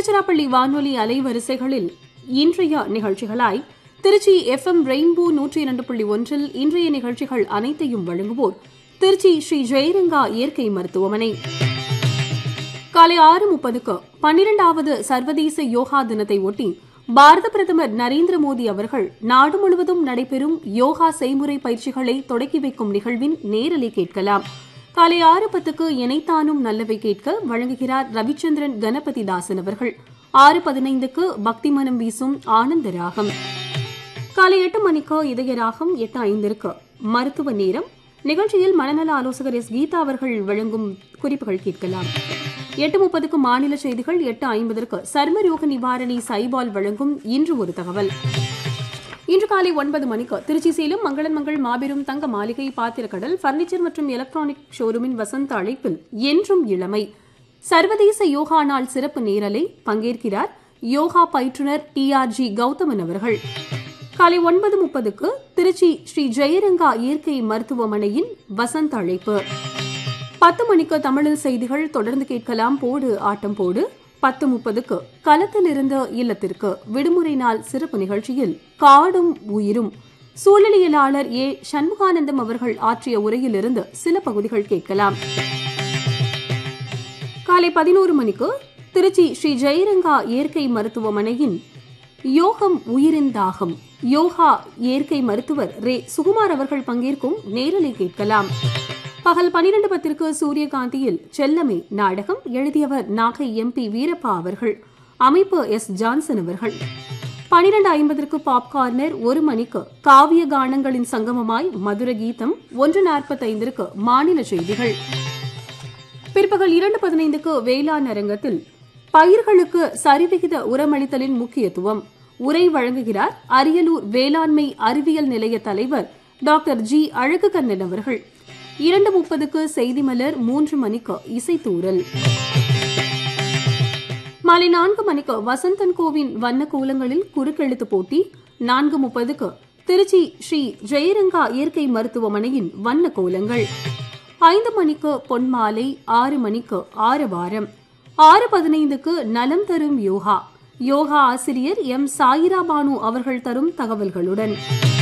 திருச்சிராப்பள்ளி வானொலி அலைவரிசைகளில் இன்றைய நிகழ்ச்சிகளாய் திருச்சி எஃப் எம் ரெயின்போ நூற்றி இரண்டு புள்ளி ஒன்றில் இன்றைய நிகழ்ச்சிகள் அனைத்தையும் வழங்குவோர் திருச்சி ஸ்ரீ ஜெயரங்கா இயற்கை மருத்துவமனை காலை ஆறு முப்பதுக்கு பன்னிரண்டாவது சர்வதேச யோகா தினத்தை ஒட்டி பாரத பிரதமர் நரேந்திர மோடி அவர்கள் நாடு முழுவதும் நடைபெறும் யோகா செய்முறை பயிற்சிகளை தொடக்கி வைக்கும் நிகழ்வின் நேரலை கேட்கலாம் காலை ஆறு பத்துக்கு இணைத்தானும் நல்லவை கேட்க வழங்குகிறார் ரவிச்சந்திரன் கணபதி தாசன் அவர்கள் ஆறு பதினைந்துக்கு பக்தி மனம் வீசும் ஆனந்த ராகம் காலை எட்டு மணிக்கு இதய ராகம் எட்டு ஐந்திற்கு மருத்துவ நேரம் நிகழ்ச்சியில் மனநல ஆலோசகர் எஸ் கீதா அவர்கள் வழங்கும் குறிப்புகள் கேட்கலாம் எட்டு முப்பதுக்கு மாநில செய்திகள் எட்டு ஐம்பதற்கு சர்மரோக நிவாரணி சைபால் வழங்கும் இன்று ஒரு தகவல் இன்று காலை ஒன்பது மணிக்கு திருச்சி சேலம் மங்களன் மங்கள் மாபெரும் தங்க மாளிகை பாத்திரக்கடல் பர்னிச்சர் மற்றும் எலக்ட்ரானிக் ஷோரூமின் வசந்த அழைப்பில் என்றும் இளமை சர்வதேச யோகா நாள் சிறப்பு நேரலை பங்கேற்கிறார் யோகா பயிற்றுனர் டி ஆர் ஜி கௌதமன் அவர்கள் காலை ஒன்பது முப்பதுக்கு திருச்சி ஸ்ரீ ஜெயரங்கா இயற்கை மருத்துவமனையின் வசந்த அழைப்பு பத்து மணிக்கு தமிழில் செய்திகள் தொடர்ந்து கேட்கலாம் போடு ஆட்டம் போடு பத்து முப்பதுக்கு களத்திலிருந்து இல்லத்திற்கு விடுமுறை நாள் சிறப்பு நிகழ்ச்சியில் காடும் உயிரும் சூழலியலாளர் ஏ சண்முகானந்தம் அவர்கள் ஆற்றிய உரையிலிருந்து சில பகுதிகள் கேட்கலாம் காலை பதினோரு மணிக்கு திருச்சி ஸ்ரீ ஜெயரங்கா இயற்கை மருத்துவமனையின் யோகம் உயிரின் தாகம் யோகா இயற்கை மருத்துவர் ரே சுகுமார் அவர்கள் பங்கேற்கும் நேரலை கேட்கலாம் பகல் பனிரெண்டு பத்திற்கு சூரியகாந்தியில் செல்லமே நாடகம் எழுதியவர் நாகை எம்பி வீரப்பா அவர்கள் அமைப்பு எஸ் ஜான்சன் அவர்கள் பனிரெண்டு ஐம்பதற்கு பாப்கார்னர் ஒரு மணிக்கு காவிய கானங்களின் சங்கமமாய் மதுர கீதம் ஒன்று நாற்பத்தைந்திற்கு மாநில செய்திகள் பிற்பகல் இரண்டு பதினைந்துக்கு வேளாண் அரங்கத்தில் பயிர்களுக்கு சரிவிகித உரமளித்தலின் முக்கியத்துவம் உரை வழங்குகிறார் அரியலூர் வேளாண்மை அறிவியல் நிலைய தலைவர் டாக்டர் ஜி அழகுகண்ணன் அவர்கள் இரண்டு முப்பதுக்கு செய்தி மலர் மூன்று மணிக்கு இசைத்தூரல் மாலை நான்கு மணிக்கு வசந்தன் கோவின் வண்ண கோலங்களில் குறுக்கெழுத்து போட்டி நான்கு முப்பதுக்கு திருச்சி ஸ்ரீ ஜெயரங்கா இயற்கை மருத்துவமனையின் வண்ண கோலங்கள் ஐந்து மணிக்கு பொன்மாலை ஆறு மணிக்கு ஆறு வாரம் ஆறு பதினைந்துக்கு நலம் தரும் யோகா யோகா ஆசிரியர் எம் சாயிரா பானு அவர்கள் தரும் தகவல்களுடன்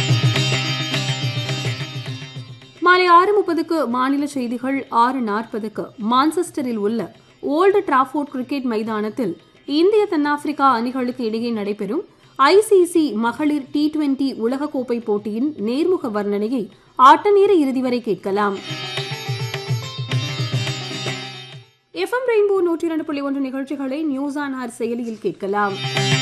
மாலை ஆறு முப்பதுக்கு மாநில செய்திகள் ஆறு நாற்பதுக்கு மான்செஸ்டரில் உள்ள ஓல்டு டிராஃபோர்ட் கிரிக்கெட் மைதானத்தில் இந்திய தென்னாப்பிரிக்கா அணிகளுக்கு இடையே நடைபெறும் ஐசிசி மகளிர் டி டுவெண்டி உலகக்கோப்பை போட்டியின் நேர்முக வர்ணனையை ஆட்டநேர இறுதி வரை கேட்கலாம் எஃப்எம் ரெயின்போ நூற்றி இரண்டு புள்ளி ஒன்று நிகழ்ச்சிகளை நியூஸ் ஆன் ஆர் செயலியில் கேட்கலாம்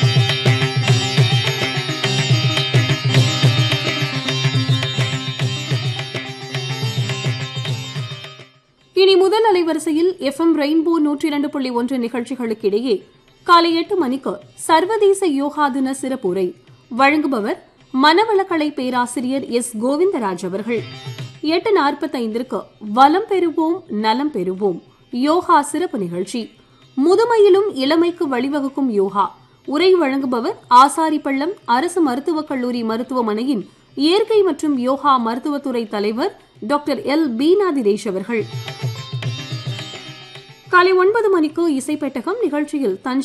இனி முதல் அலைவரிசையில் எஃப்எம் ரெயின்போ நூற்றி இரண்டு புள்ளி ஒன்று நிகழ்ச்சிகளுக்கிடையே காலை எட்டு மணிக்கு சர்வதேச யோகா தின சிறப்புரை வழங்குபவர் மனவளக்கலை பேராசிரியர் எஸ் கோவிந்தராஜ் அவர்கள் எட்டு நாற்பத்தைந்திற்கு வலம் பெறுவோம் நலம் பெறுவோம் யோகா சிறப்பு நிகழ்ச்சி முதுமையிலும் இளமைக்கு வழிவகுக்கும் யோகா உரை வழங்குபவர் ஆசாரிப்பள்ளம் அரசு மருத்துவக் கல்லூரி மருத்துவமனையின் இயற்கை மற்றும் யோகா மருத்துவத்துறை தலைவர் டாக்டர் எல் பீனா திரேஷ் அவர்கள் காலை ஒன்பது மணிக்கு இசைப்பெட்டகம் நிகழ்ச்சியில் தஞ்சை